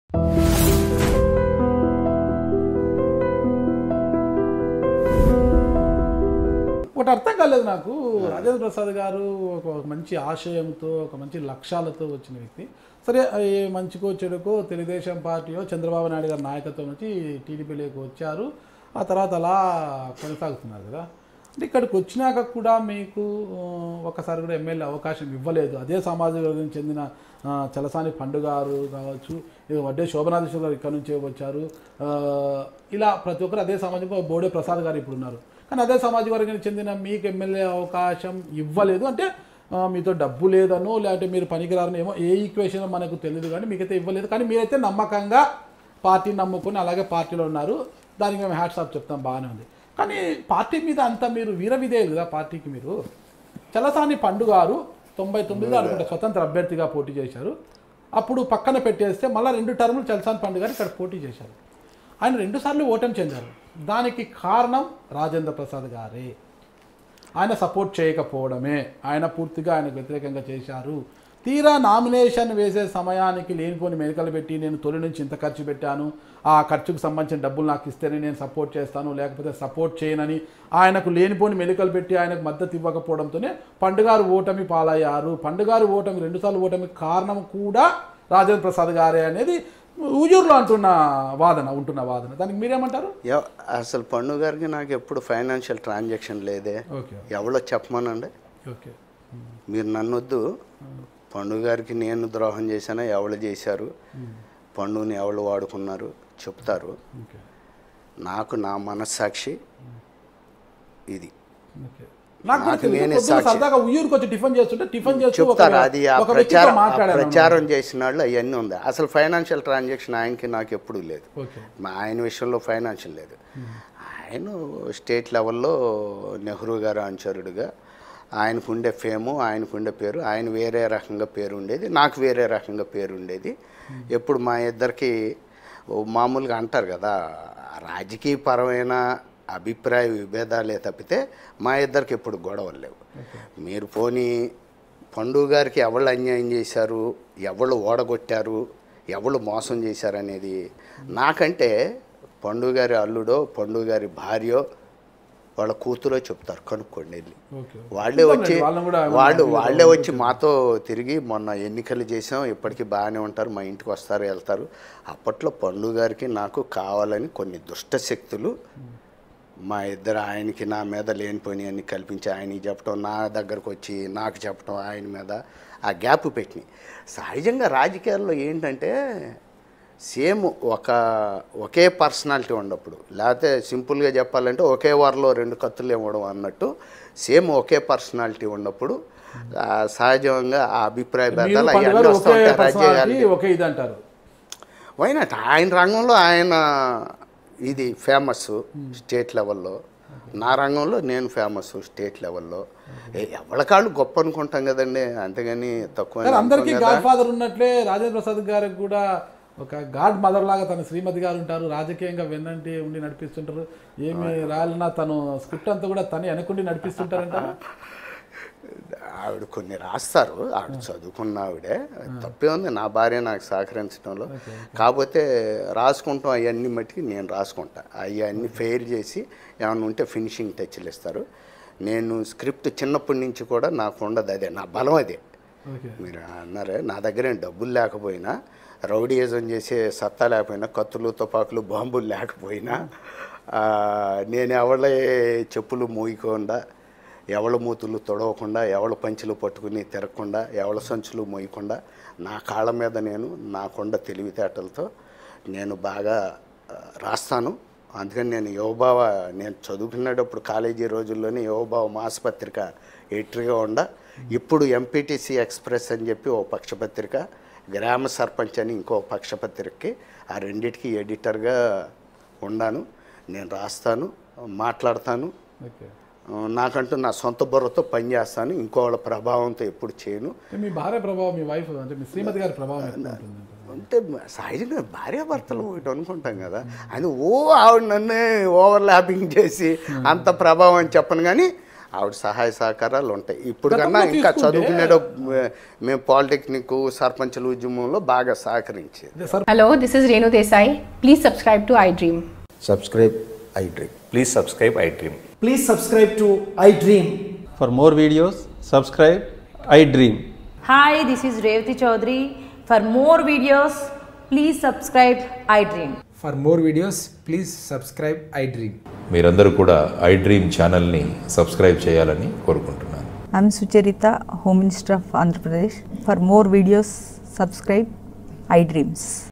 ఒకటి అర్థం కాలేదు నాకు రాజేంద్ర ప్రసాద్ గారు ఒక ఒక మంచి ఆశయంతో ఒక మంచి లక్ష్యాలతో వచ్చిన వ్యక్తి సరే ఏ మంచికో చెడుకో తెలుగుదేశం పార్టీయో చంద్రబాబు నాయుడు గారి నాయకత్వం నుంచి టీడీపీలోకి వచ్చారు ఆ తర్వాత అలా కొనసాగుతున్నారు కదా అంటే ఇక్కడికి వచ్చినాక కూడా మీకు ఆ, ఒకసారి కూడా ఎమ్మెల్యే అవకాశం ఇవ్వలేదు అదే సామాజిక వర్గం చెందిన ఆ, చలసాని పండు గారు కావచ్చు ఇది వడ్డే శోభనాథేశ్వర గారు ఇక్కడ నుంచే వచ్చారు ఆ, ఇలా ప్రతి ఒక్కరు అదే సామాజిక బోడే ప్రసాద్ గారు ఇప్పుడు ఉన్నారు కానీ అదే సామాజిక వర్గానికి చెందిన మీకు ఎమ్మెల్యే అవకాశం ఇవ్వలేదు అంటే ఆ, మీతో డబ్బు లేదనో లేదంటే మీరు పనికిరారని ఏమో ఏ ఈక్వేషన్ మనకు తెలియదు కానీ మీకైతే ఇవ్వలేదు కానీ మీరైతే నమ్మకంగా పార్టీని నమ్ముకొని అలాగే పార్టీలో ఉన్నారు దానికి మేము హ్యాట్సాప్ చెప్తాం బాగానే ఉంది కానీ పార్టీ మీద అంత మీరు వీర విధేయులు కదా పార్టీకి మీరు చలసాని పండు గారు తొంభై తొమ్మిదిలో అనుకుంటే స్వతంత్ర అభ్యర్థిగా పోటీ చేశారు అప్పుడు పక్కన పెట్టేస్తే మళ్ళీ రెండు టర్ములు చలసాని పండు గారు ఇక్కడ పోటీ చేశారు ఆయన రెండుసార్లు ఓటమి చెందారు దానికి కారణం రాజేంద్ర ప్రసాద్ గారే ఆయన సపోర్ట్ చేయకపోవడమే ఆయన పూర్తిగా ఆయనకు వ్యతిరేకంగా చేశారు తీరా నామినేషన్ వేసే సమయానికి లేనిపోని మెడికల్ పెట్టి నేను తొలి నుంచి ఇంత ఖర్చు పెట్టాను ఆ ఖర్చుకు సంబంధించిన డబ్బులు నాకు ఇస్తేనే నేను సపోర్ట్ చేస్తాను లేకపోతే సపోర్ట్ చేయనని ఆయనకు లేనిపోని మెడికల్ పెట్టి ఆయనకు మద్దతు ఇవ్వకపోవడంతోనే పండుగారు ఓటమి పాలయ్యారు పండుగారు ఓటమి రెండుసార్లు ఓటమి కారణం కూడా రాజేంద్ర ప్రసాద్ గారే అనేది ఊజూరులో అంటున్న వాదన ఉంటున్న వాదన దానికి మీరేమంటారు ఎవ- అసలు పండు గారికి నాకు ఎప్పుడు ఫైనాన్షియల్ ట్రాన్సాక్షన్ లేదే ఓకే ఎవరో చెప్పమనండి ఓకే మీరు నన్నొద్దు పండు గారికి నేను ద్రోహం చేశానా ఎవరు చేశారు పండుని ఎవరు వాడుకున్నారు చెప్తారు ఓకే నాకు నా మనస్సాక్షి ఇది ఓకే. నాకు కూడా నాకు తెలియదు. నేనే పొద్దున్న సాక్షి. సరదాగా ఉయ్యూరుకి వచ్చి టిఫిన్ చేస్తుంటే టిఫిన్ చేస్తూ ఒక- చెప్తారు అది ఆ ఒక వ్యక్తితో ప్రచారం ఆ మాట్లాడాను ప్రచారం చేసిన వాళ్ళు అవన్నీ ఉంది అసలు ఫైనాన్షియల్ ట్రాన్సాక్షన్ ఆయనకి నాకు ఎప్పుడూ లేదు ఓకే మా ఆయన విషయంలో ఫైనాన్షియల్ లేదు ఆయన స్టేట్ లెవెల్లో నెహ్రూ గారు అనుచరుడుగా ఆయనకు ఉండే ఫేము ఆయనకు ఉండే పేరు ఆయన వేరే రకంగా పేరు ఉండేది నాకు వేరే రకంగా పేరు ఉండేది ఎప్పుడు మా ఇద్దరికి ఓ మామూలుగా అంటారు కదా రాజకీయపరమైన అభిప్రాయ విభేదాలే తప్పితే మా ఇద్దరికి ఎప్పుడు గొడవలు లేవు మీరు పోనీ పండుగ గారికి ఎవళ్ళు అన్యాయం చేశారు ఎవళ్ళు ఓడగొట్టారు ఎవళ్ళు మోసం చేశారు అనేది నాకంటే పండుగ గారి అల్లుడో పండుగ గారి భార్యో వాళ్ళ కూతురో చెప్తారు కనుక్కోండి వెళ్ళి ఓకే వాళ్ళే వచ్చి వాళ్ళని కూడా వాళ్ళు వాళ్ళే వచ్చి మాతో తిరిగి మొన్న ఎన్నికలు చేసాం ఇప్పటికీ బాగానే ఉంటారు మా ఇంటికి వస్తారు వెళ్తారు అప్పట్లో పండుగ గారికి నాకు కావాలని కొన్ని దుష్ట శక్తులు మా ఇద్దరు ఆయనకి నా మీద లేనిపోయినవన్నీ కల్పించి ఆయనకి చెప్పడం నా దగ్గరకు వచ్చి నాకు చెప్పడం ఆయన మీద ఆ గ్యాప్ పెట్టినాయి సహజంగా రాజకీయాల్లో ఏంటంటే సేమ్ ఒక ఒకే పర్సనాలిటీ ఉన్నప్పుడు లేకపోతే సింపుల్గా చెప్పాలంటే ఒకే వారిలో రెండు కత్తులు ఇవ్వడం అన్నట్టు సేమ్ ఒకే పర్సనాలిటీ ఉన్నప్పుడు ఆ, సహజంగా ఆ అభిప్రాయ మీరు భేదాలు పండుగ అవన్నీ వస్తూ ఒకే ఉంటాయి personality, రాజకీయాలు ఒకే ఇది అంటారు వైనాట్ ఆయన రంగంలో ఆయన ఇది ఫేమస్ స్టేట్ లెవెల్లో నా రంగంలో నేను ఫేమస్ స్టేట్ లెవెల్లో ఏ, ఎవరి కాళ్ళు గొప్ప అనుకుంటాం కదండి అంతేగాని తక్కువ కానీ అని అందరికీ అనుకోం గాడ్ కదా. ఫాదర్ ఉన్నట్లే రాజేంద్ర ప్రసాద్ గారికి కూడా ఒక గాడ్ మదర్ లాగా తన శ్రీమతి గారు ఉంటారు రాజకీయంగా వెన్నంటి ఉండి నడిపిస్తుంటారు ఏమి రాలినా తను స్క్రిప్ట్ అంతా కూడా తను వెనకుండి నడిపిస్తుంటారంటారు ఆవిడ కొన్ని రాస్తారు ఆవిడ చదువుకున్న ఆవిడే తప్పే ఉంది నా భార్య నాకు సహకరించడంలో కాకపోతే రాసుకుంటాం అవన్నీ మట్టికి నేను రాసుకుంటా అవన్నీ ఫెయిర్ చేసి ఏమైనా ఉంటే ఫినిషింగ్ టచ్లు ఇస్తారు నేను స్క్రిప్ట్ చిన్నప్పటి నుంచి కూడా నాకు ఉండదు అదే నా బలం అదే ఓకే మీరు అన్నారే నా దగ్గర ఏం డబ్బులు లేకపోయినా రౌడీయిజం చేసే సత్తా లేకపోయినా కత్తులు తుపాకులు బాంబులు లేకపోయినా ఆ, నేను ఎవళ్ళ చెప్పులు మోయకుండా ఎవళ్ళ మూతులు తొడవకుండా ఎవళ్ళ పంచులు పట్టుకుని తిరగకుండా ఎవళ్ళ సంచులు మోయకుండా నా కాళ్ళ మీద నేను నాకుండ తెలివితేటలతో నేను బాగా ఆ, రాస్తాను అందుకని నేను యువభావ నేను చదువుకునేటప్పుడు కాలేజీ రోజుల్లోనే యువభావ మాసపత్రిక ఎడిటర్గా ఉండ ఇప్పుడు ఎంపీటీసీ ఎక్స్ప్రెస్ అని చెప్పి ఓ పక్షపత్రిక గ్రామ సర్పంచ్ అని ఇంకో పక్షపత్రికకి ఆ రెండిటికి ఎడిటర్గా ఉన్నాను నేను రాస్తాను మాట్లాడతాను ఓకే ఆ, నాకంటూ నా సొంత బుర్రతో పనిచేస్తాను ఇంకో వాళ్ళ ప్రభావంతో ఎప్పుడు చేయను అంటే మీ భార్య ప్రభావం మీ వైఫ్ అంటే మీ శ్రీమతి గారి ప్రభావం ఎక్కువ ఉంటుంది అంటే సహజంగా భార్యాభర్తలు ఒకటి అనుకుంటాం కదా ఆయన ఓ ఆవిడ నన్ను ఓవర్ ల్యాపింగ్ చేసి అంత ప్రభావం అని చెప్పను కానీ ఆవిడ సహాయ సహకారాలు ఉంటాయి ఇప్పుడు గతంలో కన్నా ఇంకా తీసుకుంటే- చదువుకునేటో మేము పాలిటెక్నిక్ సర్పంచుల ఉద్యమంలో బాగా సహకరించేది అదే sir Hello, this is Renu Desai. Please subscribe to iDream. subscribe iDream. Please subscribe iDream. Please subscribe to iDream. For more videos, subscribe I Dream. Hi, this is Revati Chaudhary. For more videos, please subscribe iDream. For more videos, please subscribe iDream. మీరందరూ కూడా iDream ఛానల్ని subscribe చేయాలని కోరుకుంటున్నాను I'm Sucharita, Home Minister of Andhra Pradesh. For more videos, subscribe iDreams.